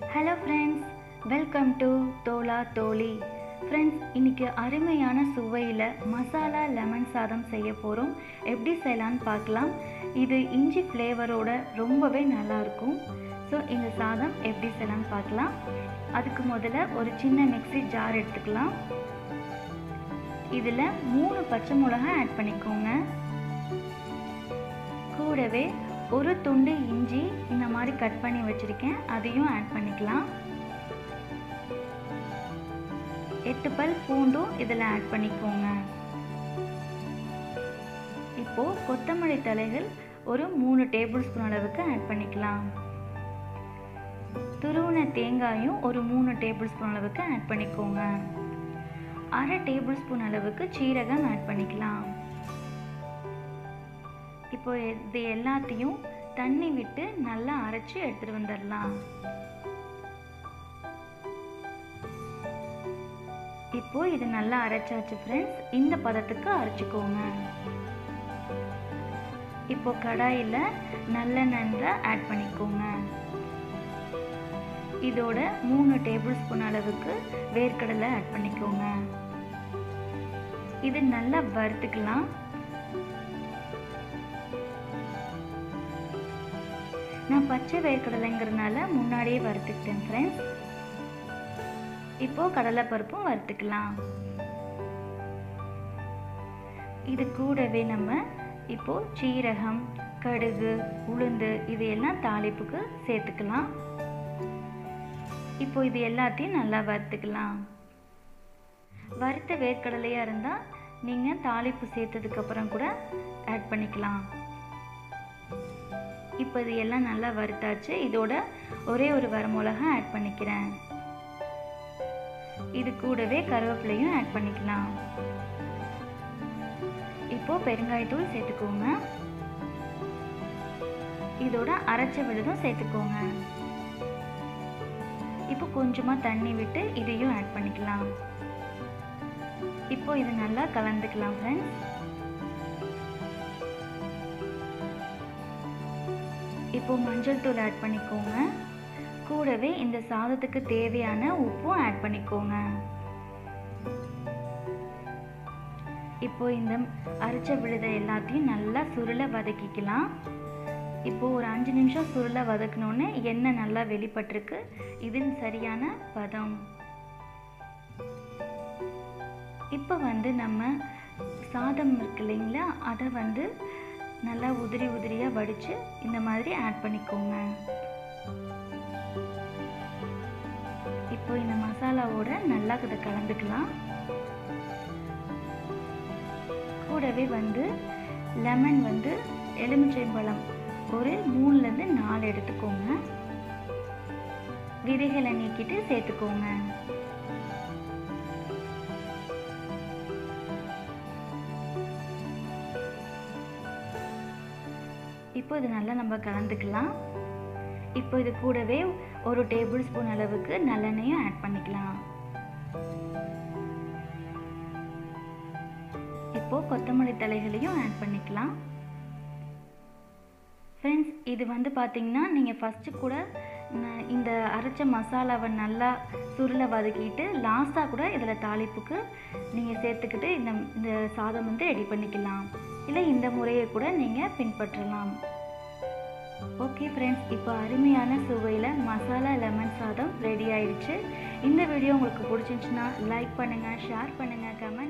hello friends welcome to தோலா தோழி friends இன்றைக்கி அருமையான சுவையில் மசாலா லெமன் சாதம் செய்ய போகிறோம் எப்படி செய்யலான்னு பார்க்கலாம் இது இஞ்சி ஃப்ளேவரோட ரொம்பவே நல்லாயிருக்கும் ஸோ இந்த சாதம் எப்படி செய்யலான்னு பார்க்கலாம் அதுக்கு முதல்ல ஒரு சின்ன மிக்ஸி ஜார் எடுத்துக்கலாம் இதில் மூணு பச்சை மிளகாய் ஆட் பண்ணிக்கோங்க கூடவே ஒரு துண்டு இஞ்சி இந்த மாதிரி கட் பண்ணி வச்சுருக்கேன் அதையும் ஆட் பண்ணிக்கலாம் எட்டு பல் பூண்டும் இதில் ஆட் பண்ணிக்கோங்க இப்போது கொத்தமல்லி தலைகள் ஒரு மூணு டேபிள் ஸ்பூன் அளவுக்கு ஆட் பண்ணிக்கலாம் துருவின தேங்காயும் ஒரு மூணு டேபிள் ஸ்பூன் அளவுக்கு ஆட் பண்ணிக்கோங்க அரை டேபிள் ஸ்பூன் அளவுக்கு சீரகம் ஆட் பண்ணிக்கலாம் இப்போ இது எல்லாத்தையும் தண்ணி விட்டு நல்லா அரைச்சி எடுத்துகிட்டு வந்துடலாம் இப்போ இது நல்லா அரைச்சாச்சு ஃப்ரெண்ட்ஸ் இந்த பதத்துக்கு அரைச்சிக்கோங்க இப்போ கடாயில் நல்லெண்ணெய் ஆட் பண்ணிக்கோங்க இதோட மூணு டேபிள் ஸ்பூன் அளவுக்கு வேர்க்கடலை ஆட் பண்ணிக்கோங்க இது நல்லா வறுத்துக்கலாம் நான் பச்சை வேர்க்கடலைங்கிறதுனால முன்னாடியே வறுத்துக்கிட்டேன் ஃப்ரெண்ட்ஸ் இப்போது கடலைப்பருப்பும் வறுத்துக்கலாம் இது கூடவே நம்ம இப்போது சீரகம் கடுகு உளுந்து இது எல்லாம் தாளிப்புக்கு சேர்த்துக்கலாம் இப்போ இது எல்லாத்தையும் நல்லா வறுத்துக்கலாம் வறுத்த வேர்க்கடலையாக இருந்தால் நீங்கள் தாளிப்பு சேர்த்ததுக்கப்புறம் கூட ஆட் பண்ணிக்கலாம் இப்போ இது எல்லாம் நல்லா வறுத்தாச்சு இதோட ஒரே ஒரு வரமிளகா ஆட் பண்ணிக்கிறேன் இது கூடவே கருவேப்பிலையும் ஆட் பண்ணிக்கலாம் இப்போ பெருங்காயத்தூள் சேர்த்துக்கோங்க இதோட அரைச்ச விழுதும் சேர்த்துக்கோங்க இப்போ கொஞ்சமாக தண்ணி விட்டு இதையும் ஆட் பண்ணிக்கலாம் இப்போ இது நல்லா கலந்துக்கலாம் ஃப்ரெண்ட்ஸ் இப்போ மஞ்சள் தூள் ஆட் பண்ணிக்கோங்க கூடவே இந்த சாதத்துக்கு தேவையான உப்பும் ஆட் பண்ணிக்கோங்க இப்போ இந்த அரைச்ச விழுதை எல்லாத்தையும் நல்லா சுருளை வதக்கிக்கலாம் இப்போ ஒரு அஞ்சு நிமிஷம் சுருளை வதக்கினோன்னே எண்ணெய் நல்லா வெளிப்பட்டிருக்கு இது சரியான பதம் இப்போ வந்து நம்ம சாதம் இருக்கு இல்லைங்களா அதை வந்து நல்லா உதிரி உதிரியாக வடித்து இந்த மாதிரி ஆட் பண்ணிக்கோங்க இப்போ இந்த மசாலாவோட நல்லா இதை கலந்துக்கலாம் கூடவே வந்து லெமன் வந்து எலுமிச்சை பழம் ஒரு மூணுலேருந்து நாலு எடுத்துக்கோங்க விதைகளை நீக்கிட்டு சேர்த்துக்கோங்க இப்போ இது நல்லா நம்ம கலந்துக்கலாம் இப்போ இது கூடவே ஒரு டேபிள் ஸ்பூன் அளவுக்கு நல்லெண்ணெயும் ஆட் பண்ணிக்கலாம் இப்போ கொத்தமல்லி தலைகளையும் ஆட் பண்ணிக்கலாம் ஃப்ரெண்ட்ஸ் இது வந்து பார்த்தீங்கன்னா நீங்கள் ஃபஸ்ட்டு கூட இந்த அரைச்ச மசாலாவை நல்லா சுருளை வதக்கிட்டு லாஸ்ட்டாக கூட இதில் தாளிப்புக்கு நீங்கள் சேர்த்துக்கிட்டு இந்த இந்த சாதம் வந்து ரெடி பண்ணிக்கலாம் இல்லை இந்த முறையை கூட நீங்கள் பின்பற்றலாம் ஓகே ஃப்ரெண்ட்ஸ் இப்போ அருமையான சுவையில் மசாலா லெமன் சாதம் ரெடி ஆயிடுச்சு இந்த வீடியோ உங்களுக்கு பிடிச்சிருந்துச்சுன்னா லைக் பண்ணுங்கள் ஷேர் பண்ணுங்கள் கமெண்ட்